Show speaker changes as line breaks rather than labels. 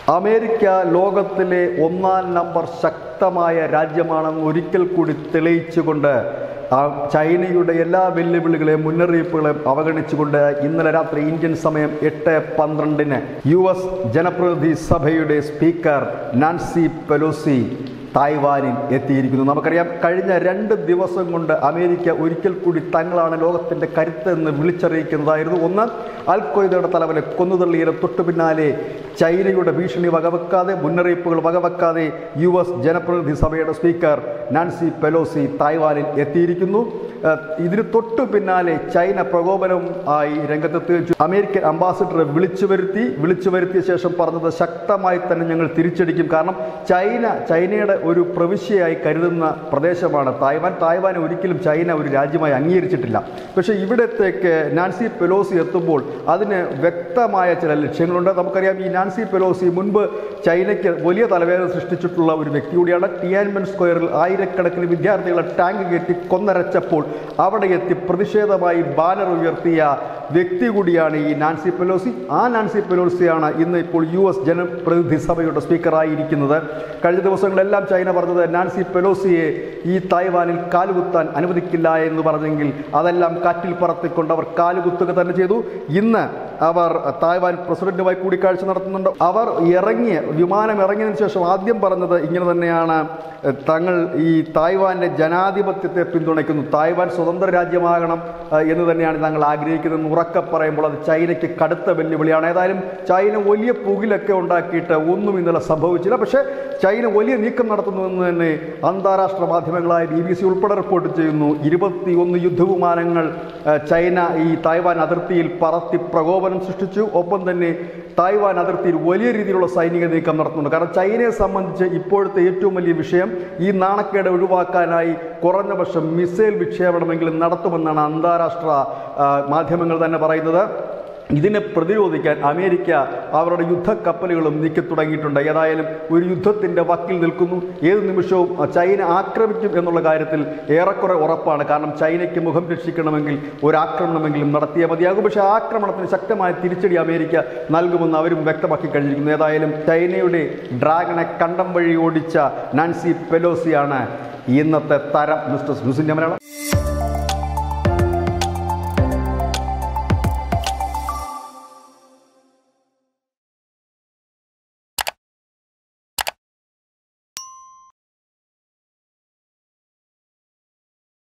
America ലോകത്തിലെ ഒന്നാം number ശക്തമായ രാജ്യമാണെന്ന് ഒരിക്കൽ കൂടി തെളിയിച്ചുകൊണ്ട് ആ ചൈനയുടെ എല്ലാ വെല്ലുവിളികളെയും മുന്നറിയിപ്പുകളെയും അവഗണിച്ചുകൊണ്ട് ഇന്നലെ രാത്രി ഇന്ത്യൻ സമയം എട്ട് പന്ത്രണ്ടിന് യു എസ് ജനപ്രതിനിധി സഭയുടെ സ്പീക്കർ നാൻസി പെലോസി തായ്വാനിൽ എത്തിയിരിക്കുന്നു നമുക്കറിയാം കഴിഞ്ഞ രണ്ട് ദിവസം കൊണ്ട് അമേരിക്ക ഒരിക്കൽ കൂടി തങ്ങളാണ് ലോകത്തിൻ്റെ കരുത്ത് എന്ന് വിളിച്ചറിയിക്കുന്നതായിരുന്നു ഒന്ന് അൽ ഖ്വയ്ദയുടെ തലവനെ കൊന്നുതള്ളിയതിന് തൊട്ടു പിന്നാലെ ചൈനയുടെ ഭീഷണി വകവെക്കാതെ മുന്നറിയിപ്പുകൾ വകവെക്കാതെ യു എസ് ജനപ്രതിനിധി സഭയുടെ സ്പീക്കർ നാൻസി പെലോസി തായ്വാനിൽ എത്തിയിരിക്കുന്നു ഏഹ് ഇതിന് തൊട്ടു പിന്നാലെ ചൈന പ്രകോപനം ആയി രംഗത്തെത്തി അമേരിക്കൻ അംബാസിഡറെ വിളിച്ചു വരുത്തി വിളിച്ചു വരുത്തിയ ശേഷം പറഞ്ഞത് ശക്തമായി തന്നെ ഞങ്ങൾ തിരിച്ചടിക്കും കാരണം ചൈന ചൈനയുടെ ഒരു പ്രവിശ്യയായി കരുതുന്ന പ്രദേശമാണ് തായ്വാൻ തായ്വാനെ ഒരിക്കലും ചൈന ഒരു രാജ്യമായി അംഗീകരിച്ചിട്ടില്ല പക്ഷേ ഇവിടത്തേക്ക് നാൻസി പെലോസി എത്തുമ്പോൾ അതിന് വ്യക്തമായ ചില ലക്ഷ്യങ്ങളുണ്ട് നമുക്കറിയാം ഈ നാൻസി പെലോസി മുൻപ് ചൈനയ്ക്ക് വലിയ തലവേദന സൃഷ്ടിച്ചിട്ടുള്ള ഒരു വ്യക്തി കൂടിയാണ് ടിയാൻമെൻ സ്ക്വയറിൽ ആയിരക്കണക്കിന് വിദ്യാർത്ഥികളെ ടാങ്ക് കയറ്റി കൊന്നരച്ചപ്പോൾ അവിടെ എത്തി പ്രതിഷേധമായി ബാനർ ഉയർത്തിയ വ്യക്തി കൂടിയാണ് ഈ നാൻസി പെലോസി ആ നാൻസി പെലോസിയാണ് ഇന്ന് ഇപ്പോൾ യു എസ് ജനപ്രതിനിധി സഭയുടെ സ്പീക്കറായിരിക്കുന്നത് കഴിഞ്ഞ ദിവസങ്ങളെല്ലാം ചൈന പറഞ്ഞത് നാൻസി പെലോസിയെ ഈ തായ്വാനിൽ കാലുകുത്താൻ അനുവദിക്കില്ല എന്ന് പറഞ്ഞെങ്കിൽ അതെല്ലാം കാറ്റിൽ പറത്തിക്കൊണ്ട് അവർ കാലുകുത്തുക തന്നെ ചെയ്തു ഇന്ന് അവർ തായ്വാൻ പ്രസിഡന്റുമായി കൂടിക്കാഴ്ച നടത്തുന്നുണ്ട് അവർ ഇറങ്ങിയ വിമാനം ഇറങ്ങിയതിനു ശേഷം ആദ്യം പറഞ്ഞത് ഇങ്ങനെ തന്നെയാണ് എഹ്, തങ്ങൾ ഈ തായ്വാന്റെ ജനാധിപത്യത്തെ പിന്തുണയ്ക്കുന്നു തായ്വാൻ സ്വതന്ത്ര രാജ്യമാകണം എഹ്, എന്ന് തന്നെയാണ് തങ്ങൾ ആഗ്രഹിക്കുന്നതെന്ന് ഉറക്കെ പറയുമ്പോൾ അത് ചൈനയ്ക്ക് കടുത്ത വെല്ലുവിളിയാണ് ഏതായാലും ചൈന വലിയ പുകിലൊക്കെ ഉണ്ടാക്കിയിട്ട് ഒന്നും ഇന്നലെ സംഭവിച്ചില്ല പക്ഷേ ചൈന വലിയ നീക്കം നടത്തുന്നുവെന്ന് തന്നെ അന്താരാഷ്ട്ര മാധ്യമങ്ങളായ ബി ബി സി ഉൾപ്പെടെ റിപ്പോർട്ട് ചെയ്യുന്നു ഇരുപത്തിയൊന്ന് യുദ്ധവിമാനങ്ങൾ ഏഹ്, ചൈന ഈ തായ്വാൻ അതിർത്തിയിൽ പറത്തി പ്രകോപനം സൃഷ്ടിച്ചു ഒപ്പം തന്നെ തായ്വാൻ അതിർത്തിയിൽ വലിയ രീതിയിലുള്ള സൈനിക നീക്കം നടത്തുന്നുണ്ട് കാരണം ചൈനയെ സംബന്ധിച്ച് ഇപ്പോഴത്തെ ഏറ്റവും വലിയ വിഷയം ഈ നാണക്കേട് ഒഴിവാക്കാനായി കുറഞ്ഞ പക്ഷം മിസൈൽ വിക്ഷേപണമെങ്കിലും നടത്തുമെന്നാണ് അന്താരാഷ്ട്ര ആ, മാധ്യമങ്ങൾ തന്നെ പറയുന്നത് ഇതിനെ പ്രതിരോധിക്കാൻ അമേരിക്ക അവരുടെ യുദ്ധക്കപ്പലുകളും നീക്കി തുടങ്ങിയിട്ടുണ്ട് ഏതായാലും ഒരു യുദ്ധത്തിൻ്റെ വക്കിൽ നിൽക്കുന്നു ഏത് നിമിഷവും ചൈന ആക്രമിക്കും എന്നുള്ള കാര്യത്തിൽ ഏറെക്കുറെ ഉറപ്പാണ് കാരണം ചൈനയ്ക്ക് മുഖം രക്ഷിക്കണമെങ്കിൽ ഒരു ആക്രമണമെങ്കിലും നടത്തിയേ മതിയാകും പക്ഷേ ആ ആക്രമണത്തിന് ശക്തമായ തിരിച്ചടി അമേരിക്ക നൽകുമെന്ന് അവരും വ്യക്തമാക്കി കഴിഞ്ഞിരിക്കുന്നു ഏതായാലും ചൈനയുടെ ഡ്രാഗനെ കണ്ടം വഴി ഓടിച്ച നാൻസി പെലോസിയാണ് ഇന്നത്തെ തരം മിസ്റ്റർ ന്യൂസിൻ്റെ മലയാളം